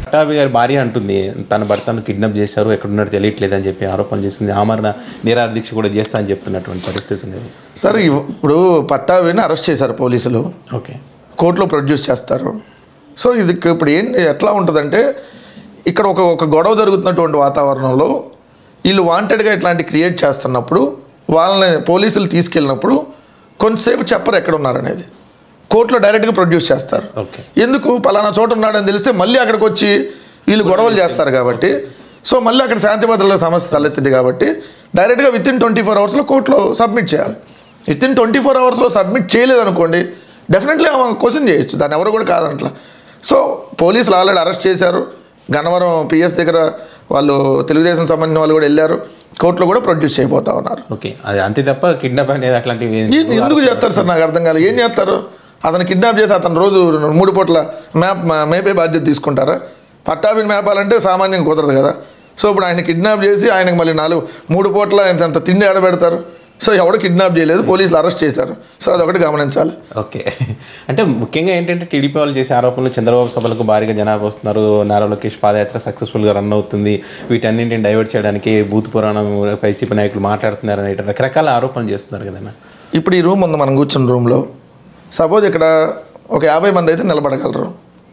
పట్టాభి గారి భార్య అంటుంది తన భర్తను కిడ్నాప్ చేశారు ఎక్కడున్నారో తెలియట్లేదు అని చెప్పి ఆరోపణలు చేస్తుంది ఆమరణ నిరాహార దీక్ష కూడా చేస్తా అని చెప్తున్నటువంటి పరిస్థితి ఉంది సార్ ఇవ్- ఇప్పుడు పట్టాభిని అరెస్ట్ చేశారు పోలీసులు ఓకే కోర్టులో ప్రొడ్యూస్ చేస్తారు సో ఇది ఇప్పుడు ఏం ఎట్లా ఉంటుందంటే ఇక్కడ ఒక ఒక గొడవ జరుగుతున్నటువంటి వాతావరణంలో వీళ్ళు వాంటెడ్గా ఇట్లాంటి క్రియేట్ చేస్తున్నప్పుడు వాళ్ళని పోలీసులు తీసుకెళ్ళినప్పుడు కొంతసేపు చెప్పరు ఎక్కడ ఉన్నారనేది కోర్టులో డైరెక్ట్గా ప్రొడ్యూస్ చేస్తారు ఓకే ఎందుకు పలానా చోట ఉన్నాడని తెలిస్తే మళ్ళీ అక్కడికి వచ్చి వీళ్ళు గొడవలు చేస్తారు కాబట్టి సో మళ్ళీ అక్కడ శాంతి భద్రతల సమస్య తలెత్తింది కాబట్టి డైరెక్ట్గా విత్ ఇన్ ట్వంటీ ఫోర్ అవర్స్లో కోర్టులో సబ్మిట్ చేయాలి విత్ ఇన్ ట్వంటీ ఫోర్ అవర్స్లో సబ్మిట్ చేయలేదనుకోండి డెఫినెట్లీ క్వశ్చన్ చేయొచ్చు దాన్ని ఎవరు కూడా కాదంట్లా సో పోలీసులు ఆల్రెడీ అరెస్ట్ చేశారు గన్నవరం పిఎస్ దగ్గర వాళ్ళు తెలుగుదేశం సంబంధించిన వాళ్ళు కూడా వెళ్ళారు కోర్టులో కూడా ప్రొడ్యూస్ చేయబోతా ఉన్నారు ఓకే అది అంతే తప్ప కిడ్నాప్ అనేది అట్లాంటివి ఏం- ఏంది ఎందుకు చేస్తారు సార్ నాకు అర్థం కాలేదు ఏం చేస్తారు అతను కిడ్నాప్ చేసి అతను రోజు మూడు పూట్ల మ్యాప్ మా- మేపే బాధ్యత తీసుకుంటారా పట్టాభిని మేపాలంటే సామాన్యం కుదరదు కదా సో ఇప్పుడు ఆయన కిడ్నాప్ చేసి ఆయనకి మళ్ళీ నాలుగు మూడు పూట్ల ఇంత ఇంత తిండి ఆడబెడతారు సో ఎవడు కిడ్నాప్ చేయలేదు పోలీసులు అరెస్ట్ చేశారు సో అదొకటి గమనించాలి ఓకే అంటే ముఖ్యంగా ఏంటంటే టీడీపీ వాళ్ళు చేసే ఆరోపణలు చంద్రబాబు సభలకు భారీగా జనాభా వస్తున్నారు నారా లోకేష్ పాదయాత్ర సక్సెస్ఫుల్గా రన్ అవుతుంది వీటన్నింటిని డైవర్ట్ చేయడానికి బూత్ పురాణం వైసీపీ నాయకులు మాట్లాడుతున్నారు అనేట రకరకాల ఆరోపణలు చేస్తున్నారు కదన్నా ఇప్పుడు ఈ రూమ్ ఉంది మనం కూర్చున్న రూమ్లో సపోజ్ ఇక్కడ ఒక యాభై మంది అయితే నిలబడగలరు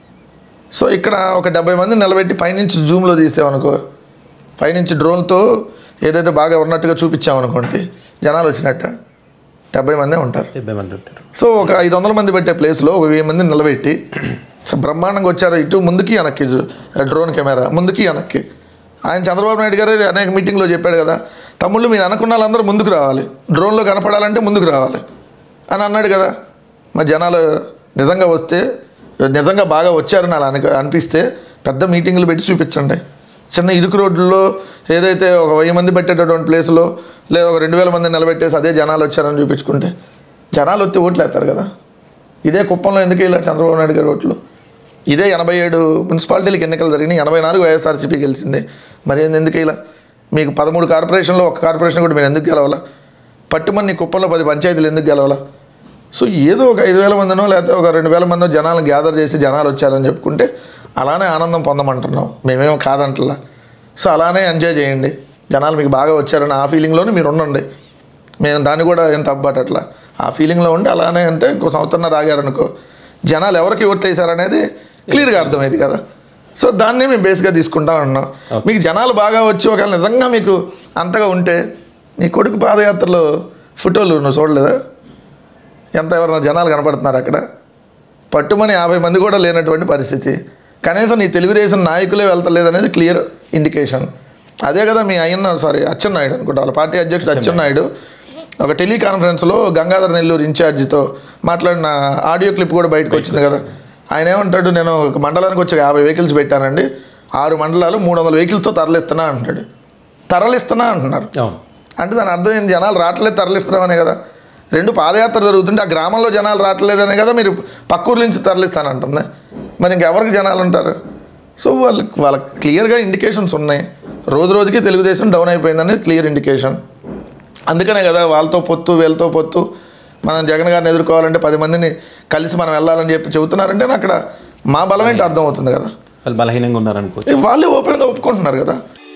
సో ఇక్కడ ఒక డెబ్బై మంది నిలబెట్టి పైనుంచి జూమ్లో తీసామనుకో పైనుంచి డ్రోన్తో ఏదైతే బాగా ఉన్నట్టుగా చూపించామనుకోండి జనాలు వచ్చినట్ట డెబ్బై మందే ఉంటారు డెబ్బై మంది ఉంటారు సో ఒక ఐదు వందల మంది పెట్టే ప్లేస్లో ఒక వెయ్యి మంది నిలబెట్టి సో బ్రహ్మాండంగా వచ్చారు ఇటు ముందుకి వెనక్కి జు- డ్రోన్ కెమెరా ముందుకి వెనక్కి ఆయన చంద్రబాబు నాయుడు గారు అనేక మీటింగ్లో చెప్పాడు కదా తమ్ముళ్ళు మీరు అనుకున్న వాళ్ళందరూ ముందుకు రావాలి డ్రోన్లో కనపడాలంటే ముందుకు రావాలి అని అన్నాడు కదా మరి జనాలు నిజంగా వస్తే నిజంగా బాగా వచ్చారని అలా అనిక అనిపిస్తే పెద్ద మీటింగులు పెట్టి చూపించండి చిన్న ఇరుకు రోడ్లలో ఏదైతే ఒక వెయ్యి మంది పెట్టేటటువంటి ప్లేస్లో లేదా ఒక రెండు వేల మంది నిలబెట్టేసి అదే జనాలు వచ్చారని చూపించుకుంటే జనాలు వచ్చి ఓట్లు వేస్తారు కదా ఇదే కుప్పంలో ఎందుకు ఇలా చంద్రబాబు నాయుడు గారి ఓట్లు ఇదే ఎనభై ఏడు మున్సిపాలిటీలకు ఎన్నికలు జరిగినాయి ఎనభై నాలుగు వైఎస్ఆర్సీపీ గెలిచింది మరి ఏంది ఎందుకు ఇలా మీకు పదమూడు కార్పొరేషన్లో ఒక కార్పొరేషన్ కూడా మీరు ఎందుకు గెలవాలా పట్టుమని కుప్పంలో పది పంచాయతీలు ఎందుకు గెలవాలా సో ఏదో ఒక ఐదు వేల మందినో లేకపోతే ఒక రెండు వేల మందో జనాలను గ్యాదర్ చేసి జనాలు వచ్చారని చెప్పుకుంటే అలానే ఆనందం పొందమంటున్నాం మేమేమో కాదంటలా సో అలానే ఎంజాయ్ చేయండి జనాలు మీకు బాగా వచ్చారని ఆ ఫీలింగ్లోనే మీరు ఉండండి మేము దాన్ని కూడా ఏం తప్పటట్లా ఆ ఫీలింగ్లో ఉండి అలానే అంటే ఇంకో సంవత్సరం రాగారనుకో జనాలు ఎవరికి ఓట్లు వేశారనేది క్లియర్గా అర్థమైంది కదా సో దాన్నే మేము బేస్గా తీసుకుంటా ఉన్నాం మీకు జనాలు బాగా వచ్చి ఒకవేళ నిజంగా మీకు అంతగా ఉంటే నీ కొడుకు పాదయాత్రలో ఫోటోలు నువ్వు చూడలేదా ఎంత ఎవరైనా జనాలు కనపడుతున్నారు అక్కడ పట్టుమని యాభై మంది కూడా లేనటువంటి పరిస్థితి కనీసం నీ తెలుగుదేశం నాయకులే వెళ్తలేదు అనేది క్లియర్ ఇండికేషన్ అదే కదా మీ అయ్యన్న సారీ అచ్చెన్నాయుడు అనుకుంటా వాళ్ళ పార్టీ అధ్యక్షుడు అచ్చెన్నాయుడు ఒక టెలికాన్ఫరెన్స్లో గంగాధర నెల్లూరు ఇన్ఛార్జితో మాట్లాడిన ఆడియో క్లిప్ కూడా బయటకు వచ్చింది కదా ఆయన ఏమంటాడు నేను ఒక మండలానికి వచ్చి యాభై వెహికల్స్ పెట్టానండి ఆరు మండలాలు మూడు వందల వెహికల్స్తో తరలిస్తున్నా అంటాడు తరలిస్తున్నా అంటున్నారు అవును అంటే దాని అర్థం ఏంది జనాలు రావట్లేదు తరలిస్తున్నామనే కదా రెండు పాదయాత్ర జరుగుతుంటే ఆ గ్రామంలో జనాలు రావట్లేదనే కదా మీరు పక్క ఊరు నుంచి తరలిస్తానంటుంది మరి ఇంకెవరికి జనాలు ఉంటారు సో వాళ్ళకి వాళ్ళకి క్లియర్గా ఇండికేషన్స్ ఉన్నాయి రోజు రోజుకి తెలుగుదేశం డౌన్ అయిపోయిందనేది క్లియర్ ఇండికేషన్ అందుకనే కదా వాళ్ళతో పొత్తు వీళ్ళతో పొత్తు మనం జగన్ గారిని ఎదుర్కోవాలంటే పది మందిని కలిసి మనం వెళ్ళాలని చెప్పి చెబుతున్నారంటే అక్కడ మా బలం ఏంటి అర్థమవుతుంది కదా వాళ్ళు బలహీనంగా ఉన్నారనుకో వాళ్ళే ఓపెన్గా ఒప్పుకుంటున్నారు కదా